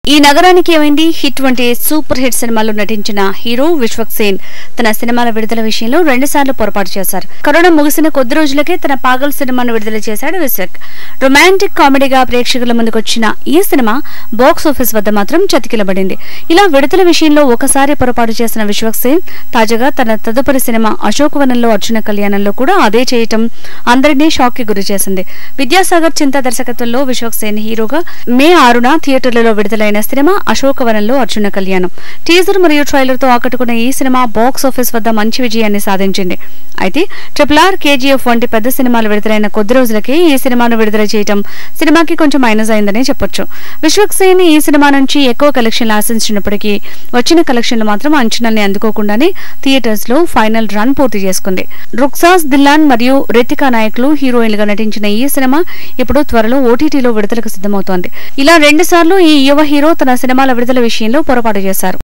ఈ నగరానికి ఏమైంది హిట్ వంటి సూపర్ హిట్ సినిమాలో నటించిన హీరో విశ్వక్ సేన్ తన సినిమాల విడుదల విషయంలో రెండుసార్లు పొరపాటు చేశారు కరోనా ముగిసిన కొద్ది రోజులకే తన పాగల్ సినిమాను విడుదల చేశాడు విశ్వక్ రొమాంటిక్ కామెడీగా ప్రేక్షకుల ముందుకొచ్చిన ఈ సినిమా బాక్స్ ఆఫీస్ వద్ద మాత్రం చతికిలబడింది ఇలా విడుదల విషయంలో ఒకసారి పొరపాటు చేసిన విశ్వక్ సేన్ తాజాగా తన తదుపరి సినిమా అశోకవనంలో అర్జున కళ్యాణంలో కూడా అదే చేయటం అందరినీ షాక్ కి గురి చేసింది విద్యాసాగర్ చింత దర్శకత్వంలో విశ్వక్ సేన్ హీరోగా మే ఆరున థియేటర్లలో విడుదలైన సినిమా అశోకవనంలో అర్జున కళ్యాణం టీజర్ మరియు ట్రైలర్ తో ఆకట్టుకున్న ఈ సినిమా బాక్స్ ఆఫీస్ వద్ద మంచి విజయాన్ని సాధించింది అయితే ట్రిపుల్ ఆర్ కేజీఎఫ్ వంటి పెద్ద సినిమాలు విడుదలైన కొద్ది రోజులకే ఈ సినిమాను విడుదల చేయటం సినిమాకి కొంచెం మైనస్ అయిందని చెప్పొచ్చు విశ్వక్ సేన్ ఈ సినిమా నుంచి ఎక్కువ కలెక్షన్లు ఆశించినప్పటికీ వచ్చిన కలెక్షన్లు మాత్రం అంచనాల్ని అందుకోకుండానే థియేటర్స్ లో ఫైనల్ రన్ పూర్తి చేసుకుంది రుక్సాస్ దిల్లాన్ మరియు రితికా నాయకులు హీరోయిన్లుగా నటించిన ఈ సినిమా ఇప్పుడు త్వరలో ఓటీటీలో విడుదలకు సిద్ధమవుతోంది ఇలా రెండుసార్లు ఈ యువ హీరో తన సినిమాల విడుదల విషయంలో పొరపాటు చేశారు